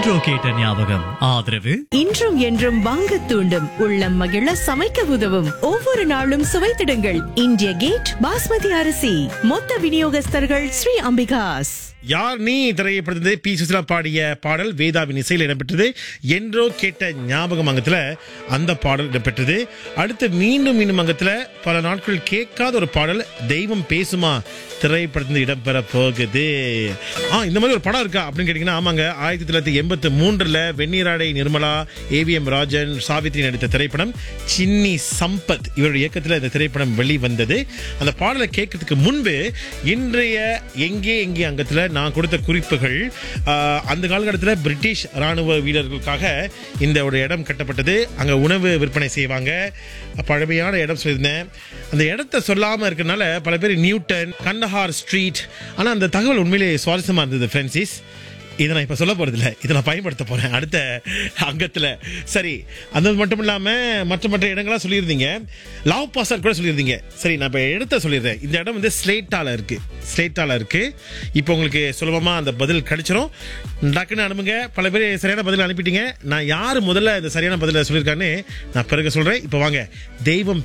இன்றோ கேட்ட ஞாபகம் ஆதரவு இன்றும் என்றும் வாங்க தூண்டும் உள்ளம் மகிழ சமைக்க உதவும் ஒவ்வொரு நாளும் சுவைத்திடுங்கள் இந்திய கேட் பாஸ்மதி அரிசி மொத்த விநியோகஸ்தர்கள் ஸ்ரீ அம்பிகாஸ் யார் நீ திரையப்படுத்தது பி சுசிலா பாடிய பாடல் வேதாவின் இசையில் இடம்பெற்றது என்றோ கேட்ட ஞாபகம் அங்கத்தில் அந்த பாடல் இடம்பெற்றது அடுத்து மீண்டும் மீண்டும் அங்கத்தில் பல நாட்கள் கேட்காத ஒரு பாடல் தெய்வம் பேசுமா திரைப்படத்தில் இடம்பெற போகுது ஆ இந்த மாதிரி ஒரு படம் இருக்கா அப்படின்னு கேட்டிங்கன்னா ஆமாங்க ஆயிரத்தி தொள்ளாயிரத்தி எண்பத்தி மூன்றில் வெந்நீராடை நிர்மலா ஏவிஎம் ராஜன் சாவித்ரி நடித்த திரைப்படம் சின்னி சம்பத் இவருடைய இயக்கத்தில் இந்த திரைப்படம் வெளிவந்தது அந்த பாடலை கேட்கறதுக்கு முன்பு இன்றைய எங்கே எங்கே அங்கத்தில் நான் கொடுத்த குறிப்புகள் ஆஹ், அந்த காலகட்டத்தில் பிரிட்டிஷ் ராணுவ வீரர்களுக்காக இந்த ஒரு இடம் கட்டப்பட்டது அங்கே உணவு விற்பனை செய்வாங்க பழமையான இடம் சொல்லியிருந்தேன் அந்த இடத்த சொல்லாமல் இருக்கறனால பல பேர் நியூட்டன் கண்டஹார் ஸ்ட்ரீட் ஆனால் அந்த தகவல் உண்மையிலே சுவாரஸ்யமாக இருந்தது ஃப்ரென்சிஸ் இதை நான் இப்போ சொல்ல போகிறதில்ல இதை நான் பயன்படுத்த போகிறேன் அடுத்த அங்கத்தில் சரி அது மட்டும் இல்லாமல் மற்ற மற்ற இடங்களாக சொல்லியிருந்தீங்க லாவ் பாசர் கூட சொல்லியிருந்தீங்க சரி நான் இப்போ இடத்த சொல்லிடுறேன் இந்த இடம் வந்து ஸ்லேட்டால இருக்குது ஸ்லேட்டால இருக்குது இப்போ உங்களுக்கு சுலபமாக அந்த பதில் கிடைச்சிரும் டக்குன்னு அனுப்புங்க பல பேர் சரியான பதில் அனுப்பிட்டீங்க நான் யார் முதல்ல இந்த சரியான பதிலை சொல்லியிருக்கான்னு நான் பிறகு சொல்கிறேன் இப்போ வாங்க தெய்வம்